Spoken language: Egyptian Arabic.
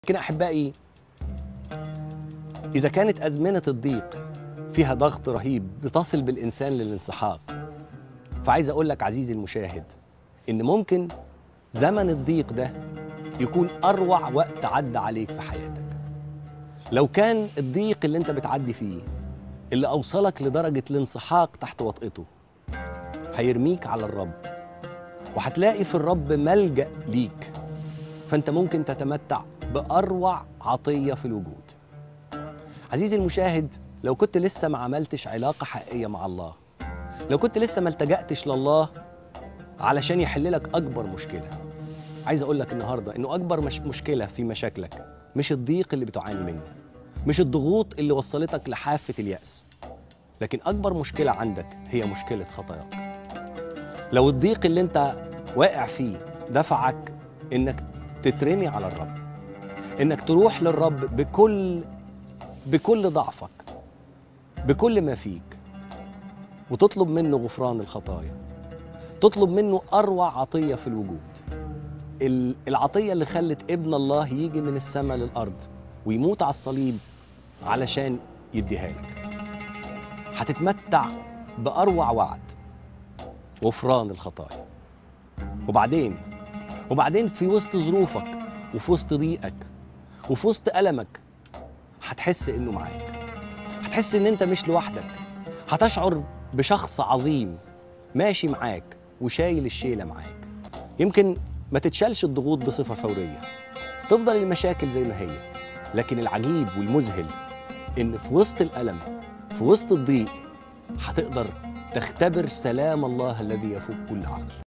لكن احبائي اذا كانت ازمنه الضيق فيها ضغط رهيب بتصل بالانسان للانسحاق فعايز اقول لك عزيزي المشاهد ان ممكن زمن الضيق ده يكون اروع وقت عدى عليك في حياتك لو كان الضيق اللي انت بتعدي فيه اللي اوصلك لدرجه الانسحاق تحت وطئته هيرميك على الرب وهتلاقي في الرب ملجا ليك فانت ممكن تتمتع باروع عطيه في الوجود عزيزي المشاهد لو كنت لسه ما عملتش علاقه حقيقيه مع الله لو كنت لسه ما التجأتش لله علشان يحل لك اكبر مشكله عايز اقول لك النهارده انه اكبر مش مشكله في مشاكلك مش الضيق اللي بتعاني منه مش الضغوط اللي وصلتك لحافه الياس لكن اكبر مشكله عندك هي مشكله خطاياك لو الضيق اللي انت واقع فيه دفعك انك تترمي على الرب انك تروح للرب بكل بكل ضعفك بكل ما فيك وتطلب منه غفران الخطايا تطلب منه اروع عطيه في الوجود ال- العطيه اللي خلت ابن الله يجي من السماء للارض ويموت على الصليب علشان يديها لك هتتمتع باروع وعد غفران الخطايا وبعدين وبعدين في وسط ظروفك وفي وسط ضيقك وفي وسط ألمك هتحس إنه معاك هتحس إن أنت مش لوحدك هتشعر بشخص عظيم ماشي معاك وشايل الشيلة معاك يمكن ما تتشالش الضغوط بصفة فورية تفضل المشاكل زي ما هي لكن العجيب والمذهل إن في وسط الألم في وسط الضيق هتقدر تختبر سلام الله الذي يفوق كل عقل